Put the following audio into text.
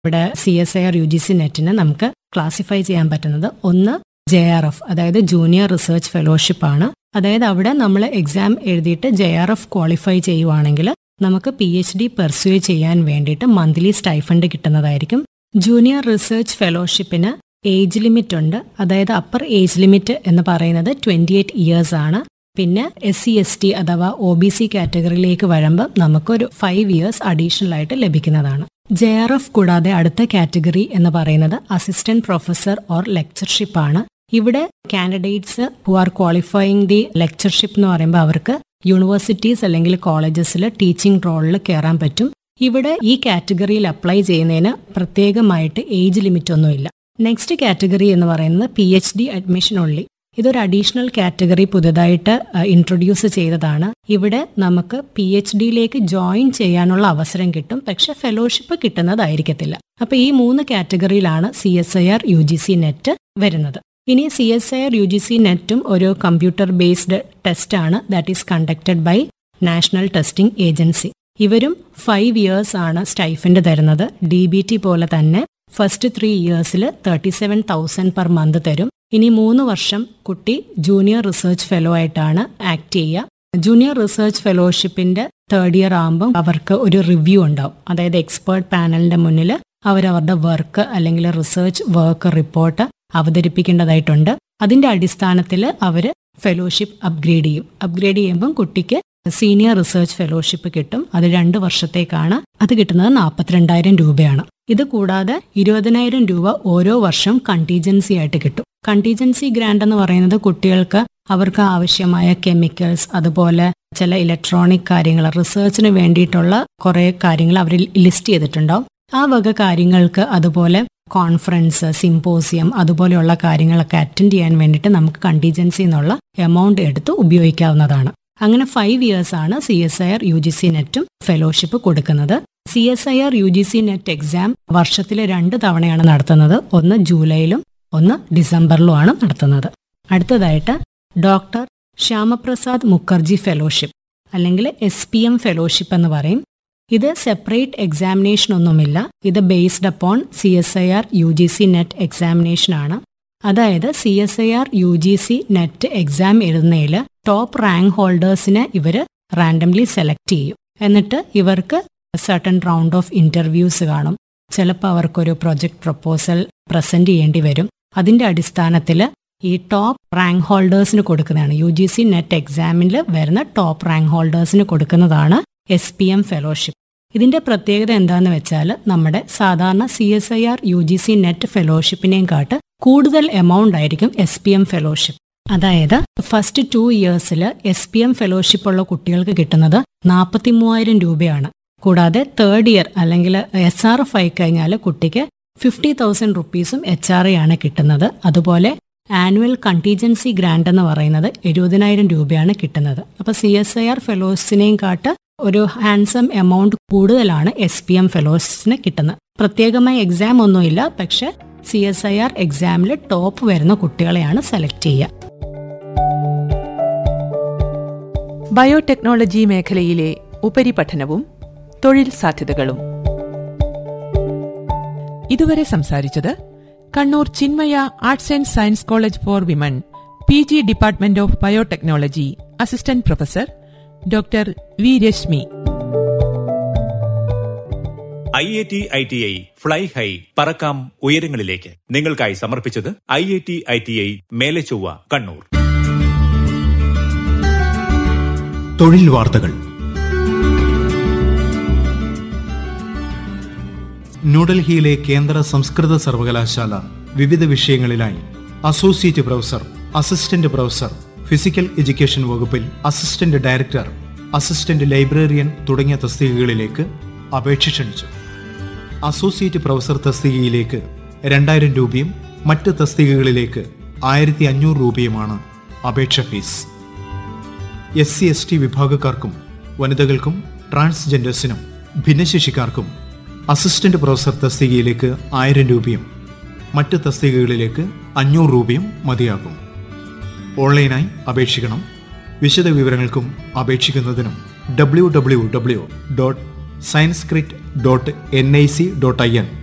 ഇവിടെ C S I R U G C നെറ്റിന് നമുക്ക് ക്ലാസിഫൈ ചെയ്യാൻ പറ്റുന്നത് ഒന്ന് ജെ ആർ എഫ് അതായത് ജൂനിയർ റിസർച്ച് ഫെലോഷിപ്പ് ആണ് അതായത് അവിടെ നമ്മൾ എക്സാം എഴുതിയിട്ട് ജെ ആർ എഫ് ക്വാളിഫൈ ചെയ്യുവാണെങ്കിൽ നമുക്ക് പി എച്ച് ഡി പെർസ്യൂ ചെയ്യാൻ വേണ്ടിയിട്ട് മന്ത്ലി സ്റ്റൈഫണ്ട് കിട്ടുന്നതായിരിക്കും ജൂനിയർ റിസർച്ച് ഫെലോഷിപ്പിന് ഏജ് ലിമിറ്റ് ഉണ്ട് അതായത് അപ്പർ ഏജ് ലിമിറ്റ് എന്ന് പറയുന്നത് ട്വന്റി എയ്റ്റ് ഇയേഴ്സ് ആണ് പിന്നെ എസ് സി എസ് ടി അഥവാ ഒ ബി സി കാറ്റഗറിയിലേക്ക് വരുമ്പോൾ നമുക്കൊരു ഫൈവ് ഇയേഴ്സ് അഡീഷണൽ ആയിട്ട് ലഭിക്കുന്നതാണ് ജെ ആർ എഫ് കൂടാതെ അടുത്ത കാറ്റഗറി എന്ന് പറയുന്നത് അസിസ്റ്റന്റ് പ്രൊഫസർ ഓർ ലെക്ചർഷിപ്പ് ആണ് ഇവിടെ candidates who are qualifying the lectureship എന്ന് പറയുമ്പോൾ അവർക്ക് യൂണിവേഴ്സിറ്റീസ് അല്ലെങ്കിൽ കോളേജസിൽ ടീച്ചിങ് റോളിൽ കയറാൻ പറ്റും ഇവിടെ ഈ കാറ്റഗറിയിൽ അപ്ലൈ ചെയ്യുന്നതിന് പ്രത്യേകമായിട്ട് ഏജ് ലിമിറ്റ് ഒന്നുമില്ല നെക്സ്റ്റ് കാറ്റഗറി എന്ന് പറയുന്നത് പി എച്ച് ഡി അഡ്മിഷൻ ഉള്ളി ഇതൊരു അഡീഷണൽ കാറ്റഗറി പുതുതായിട്ട് ഇൻട്രൊഡ്യൂസ് ചെയ്തതാണ് ഇവിടെ നമുക്ക് പി എച്ച് ഡിയിലേക്ക് ജോയിൻ ചെയ്യാനുള്ള അവസരം കിട്ടും പക്ഷെ ഫെലോഷിപ്പ് കിട്ടുന്നതായിരിക്കത്തില്ല അപ്പൊ ഈ മൂന്ന് കാറ്റഗറിയിലാണ് C S I R U G C NET വരുന്നത് ഇനി C S I R U G C നെറ്റും ഒരു കമ്പ്യൂട്ടർ ബേസ്ഡ് ടെസ്റ്റ് ആണ് that is conducted by national testing agency ഇവരും ഫൈവ് ഇയേഴ്സ് ആണ് സ്റ്റൈഫൻഡ് തരുന്നത് ഡി ബി ടി പോലെ തന്നെ ഫസ്റ്റ് ത്രീ ഇയേഴ്സിൽ thirty seven thousand per month തരും ഇനി മൂന്ന് വർഷം കുട്ടി ജൂനിയർ റിസർച്ച് ഫെലോ ആയിട്ടാണ് ആക്ട് ചെയ്യുക ജൂനിയർ റിസർച്ച് ഫെലോഷിപ്പിന്റെ തേർഡ് ഇയർ ആകുമ്പോൾ അവർക്ക് ഒരു റിവ്യൂ ഉണ്ടാവും അതായത് എക്സ്പേർട്ട് പാനലിന്റെ മുന്നിൽ അവരവരുടെ വർക്ക് അല്ലെങ്കിൽ റിസർച്ച് വർക്ക് റിപ്പോർട്ട് അവതരിപ്പിക്കേണ്ടതായിട്ടുണ്ട് അതിന്റെ അടിസ്ഥാനത്തിൽ അവർ ഫെലോഷിപ്പ് അപ്ഗ്രേഡ് ചെയ്യും അപ്ഗ്രേഡ് ചെയ്യുമ്പം കുട്ടിക്ക് സീനിയർ റിസർച്ച് ഫെലോഷിപ്പ് കിട്ടും അത് രണ്ട് വർഷത്തേക്കാണ് അത് കിട്ടുന്നത് നാൽപ്പത്തിരണ്ടായിരം രൂപയാണ് ഇത് കൂടാതെ ഇരുപതിനായിരം രൂപ ഓരോ വർഷം കണ്ടീജൻസി ആയിട്ട് കിട്ടും കണ്ടീജൻസി ഗ്രാൻഡ് എന്ന് പറയുന്നത് കുട്ടികൾക്ക് അവർക്ക് ആവശ്യമായ കെമിക്കൽസ് അതുപോലെ ചില ഇലക്ട്രോണിക് കാര്യങ്ങൾ റിസർച്ചിന് വേണ്ടിയിട്ടുള്ള കുറെ കാര്യങ്ങൾ അവർ ലിസ്റ്റ് ചെയ്തിട്ടുണ്ടാവും ആ വക കാര്യങ്ങൾക്ക് അതുപോലെ കോൺഫറൻസ് സിമ്പോസിയം അതുപോലെയുള്ള കാര്യങ്ങളൊക്കെ അറ്റൻഡ് ചെയ്യാൻ വേണ്ടിയിട്ട് നമുക്ക് കണ്ടീജൻസി എന്നുള്ള എമൗണ്ട് എടുത്ത് ഉപയോഗിക്കാവുന്നതാണ് അങ്ങനെ ഫൈവ് ഇയേഴ്സ് ആണ് C S I R U G C നെറ്റും ഫെലോഷിപ്പ് കൊടുക്കുന്നത് C S I R U G C NET exam വർഷത്തിൽ രണ്ട് തവണയാണ് നടത്തുന്നത് ഒന്ന് ജൂലൈയിലും ഒന്ന് ഡിസംബറിലുമാണ് നടത്തുന്നത് അടുത്തതായിട്ട് ഡോക്ടർ ശ്യാമപ്രസാദ് മുഖർജി ഫെലോഷിപ്പ് അല്ലെങ്കിൽ എസ് പി എം ഫെലോഷിപ്പ് എന്ന് പറയും ഇത് സെപ്പറേറ്റ് എക്സാമിനേഷൻ ഒന്നുമില്ല ഇത് based upon C S I R U G C NET examination ആണ് അതായത് C S I R U G C NET exam എഴുതുന്നതിൽ ടോപ്പ് റാങ്ക് ഹോൾഡേഴ്സിനെ ഇവർ റാൻഡംലി സെലക്ട് ചെയ്യും എന്നിട്ട് ഇവർക്ക് സർട്ടൺ റൗണ്ട് ഓഫ് ഇന്റർവ്യൂസ് കാണും ചിലപ്പോൾ അവർക്കൊരു പ്രൊജക്ട് പ്രപ്പോസൽ പ്രസന്റ് ചെയ്യേണ്ടി വരും അതിന്റെ അടിസ്ഥാനത്തിൽ ഈ ടോപ്പ് റാങ്ക് ഹോൾഡേഴ്സിന് കൊടുക്കുന്നതാണ് യു ജി സി നെറ്റ് എക്സാമിൽ വരുന്ന ടോപ്പ് റാങ്ക് ഹോൾഡേഴ്സിന് കൊടുക്കുന്നതാണ് എസ് പി എം ഫെലോഷിപ്പ് ഇതിന്റെ പ്രത്യേകത എന്താണെന്ന് വെച്ചാൽ നമ്മുടെ സാധാരണ C S I R U G C NET ഫെലോഷിപ്പിനെയും കാട്ട് കൂടുതൽ എമൗണ്ട് ആയിരിക്കും എസ് പി എം ഫെലോഷിപ്പ് അതായത് ഫസ്റ്റ് ടു ഇയേഴ്സിൽ എസ് പി എം ഫെലോഷിപ്പ് ഉള്ള കുട്ടികൾക്ക് കിട്ടുന്നത് നാൽപ്പത്തി മൂവായിരം രൂപയാണ് കൂടാതെ തേർഡ് ഇയർ അല്ലെങ്കിൽ എസ് ആർ എഫ് ആയി കഴിഞ്ഞാൽ കുട്ടിക്ക് ഫിഫ്റ്റി തൗസൻഡ് റുപ്പീസും എച്ച് ആർ എ ആണ് കിട്ടുന്നത് അതുപോലെ ആനുവൽ കണ്ടീജൻസി ഗ്രാൻഡ് എന്ന് പറയുന്നത് എഴുപതിനായിരം രൂപയാണ് കിട്ടുന്നത് അപ്പോൾ സി എസ് ഐ ആർ ഫെലോസിനെയും കാട്ട് ഒരു ഹാൻസം എമൗണ്ട് കൂടുതലാണ് എസ് പി എം ഫെലോസിന് കിട്ടുന്നത് പ്രത്യേകമായി എക്സാം ഒന്നുമില്ല പക്ഷെ സി എസ് ഐ ആർ എക്സാമിൽ ടോപ്പ് വരുന്ന കുട്ടികളെയാണ് സെലക്ട് ചെയ്യുക ബയോടെക്നോളജി മേഖലയിലെ ഉപരിപഠനവും തൊഴിൽ സാധ്യതകളും ഇതുവരെ സംസാരിച്ചത് Kannur Chinmaya arts and science college for women P G department of biotechnology assistant professor doctor V Reshmi I I T I T I fly high പറക്കാം ഉയരങ്ങളിലേക്ക് നിങ്ങൾക്കായി സമർപ്പിച്ചത് I I T I T I Melechovva Kannur തൊഴിൽ വാർത്തകൾ ന്യൂഡൽഹിയിലെ കേന്ദ്ര സംസ്കൃത സർവകലാശാല വിവിധ വിഷയങ്ങളിലായി associate professor assistant professor physical education വകുപ്പിൽ അസിസ്റ്റന്റ് ഡയറക്ടർ അസിസ്റ്റന്റ് ലൈബ്രറിയൻ തുടങ്ങിയ തസ്തികകളിലേക്ക് അപേക്ഷ ക്ഷണിച്ചു അസോസിയേറ്റ് പ്രൊഫസർ തസ്തികയിലേക്ക് രണ്ടായിരം രൂപയും മറ്റ് തസ്തികകളിലേക്ക് ആയിരത്തി അഞ്ഞൂറ് രൂപയുമാണ് അപേക്ഷ fees S C S T വിഭാഗക്കാർക്കും വനിതകൾക്കും ട്രാൻസ്ജെൻഡേഴ്സിനും ഭിന്നശേഷിക്കാർക്കും അസിസ്റ്റന്റ് പ്രൊഫസർ തസ്തികയിലേക്ക് ആയിരം രൂപയും മറ്റ് തസ്തികകളിലേക്ക് അഞ്ഞൂറ് രൂപയും മതിയാകും ഓൺലൈനായി അപേക്ഷിക്കണം വിശദ വിവരങ്ങൾക്കും അപേക്ഷിക്കുന്നതിനും W W W dot Sanskrit dot N I C dot I N